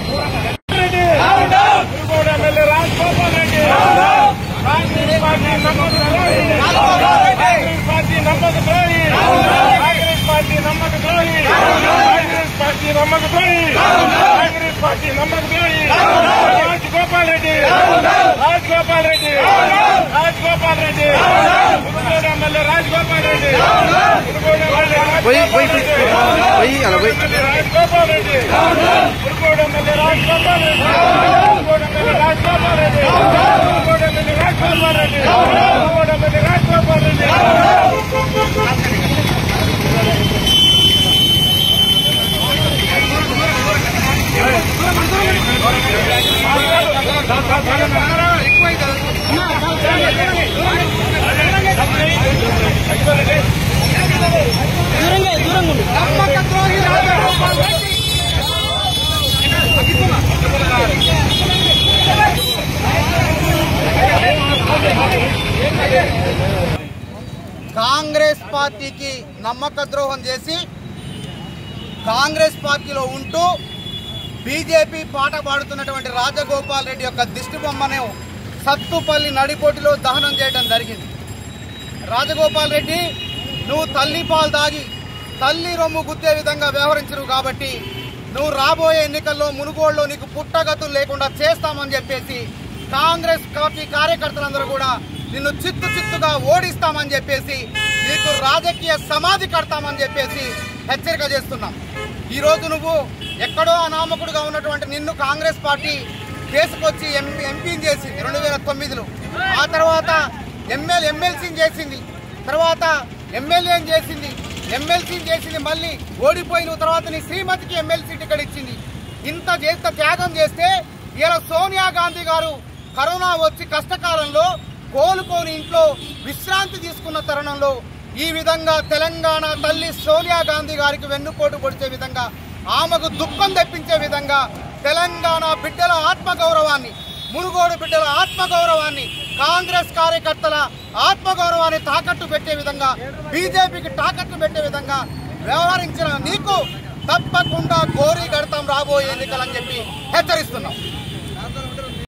Reddy Munugode MLA Rajagopal Reddy Congress party నమ్మక ద్రోహి Congress party నమ్మక ద్రోహి కాంగ్రెస్ పార్టీ నమ్మక ద్రోహి కాంగ్రెస్ పార్టీ నమ్మక ద్రోహి కాంగ్రెస్ పార్టీ నమ్మక ద్రోహి రాజగోపాల్ రెడ్డి రాజగోపాల్ రెడ్డి రాజగోపాల్ రెడ్డి మునుగోడు ఎమ్మెల్యే రాజగోపాల్ రెడ్డి మునుగోడు ఎమ్మెల్యే పోయి పోయి పోయి రాజగోపాల్ పోయి అలా పోయి Rajagopal Reddy Munugode MLA Rajagopal Reddy Munugode MLA Rajagopal Reddy Munugode MLA Rajagopal Reddy Munugode MLA Rajagopal Reddy Congress పార్టీకి నమ్మక ద్రోహం చేసి కాంగ్రెస్ పార్టీలో ఉంటూ బీజేపీ పాట పాడుతున్నటువంటి రాజగోపాల్ రెడ్డి యొక్క దిష్టి బొమ్మను సత్తుపల్లి నడిపోటిలో దహనం చేయడం జరిగింది రాజగోపాల్ రెడ్డి నువ్వు తల్లి పాలు దాగి తల్లి రొమ్ము గుద్దే విధంగా వ్యవహరించరు కాబట్టి నువ్వు రాబోయే ఎన్నికల్లో మునుగోడులో నీకు పుట్టగతులు లేకుండా చేస్తామని చెప్పేసి కాంగ్రెస్ పార్టీ కార్యకర్తలందరూ కూడా నిన్ను చిత్తు చిత్తుగా ఓడిస్తామని చెప్పేసి నీకు రాజకీయ సమాధి కడతామని చెప్పేసి హెచ్చరిక చేస్తున్నాం ఈ రోజు నువ్వు ఎక్కడో అనామకుడుగా ఉన్నటువంటి నిన్ను కాంగ్రెస్ పార్టీ కేసుకొచ్చి ఎంపీ ఎంపీని చేసింది రెండు వేల తొమ్మిదిలో ఆ తర్వాత ఎమ్మెల్యే ఎమ్మెల్సీని చేసింది తర్వాత ఎమ్మెల్యేని చేసింది ఎమ్మెల్సీని చేసింది మళ్ళీ ఓడిపోయిన తర్వాత నీ శ్రీమతికి ఎమ్మెల్సీ టికెట్ ఇచ్చింది ఇంత చేత త్యాగం చేస్తే ఇలా సోనియా గాంధీ గారు కరోనా వచ్చి కష్టకాలంలో కోలుకోని ఇంట్లో విశ్రాంతి తీసుకున్న తరుణంలో ఈ విధంగా తెలంగాణ తల్లి సోనియా గాంధీ గారికి వెన్నుపోటు పొడిచే విధంగా ఆమెకు దుఃఖం తెప్పించే విధంగా తెలంగాణ బిడ్డల ఆత్మగౌరవాన్ని మునుగోడు బిడ్డల ఆత్మగౌరవాన్ని కాంగ్రెస్ కార్యకర్తల ఆత్మగౌరవాన్ని తాకట్టు పెట్టే విధంగా బీజేపీకి తాకట్టు పెట్టే విధంగా వ్యవహరించిన నీకు తప్పకుండా గోరీ గడతాం రాబోయే ఎన్నికలని చెప్పి హెచ్చరిస్తున్నాం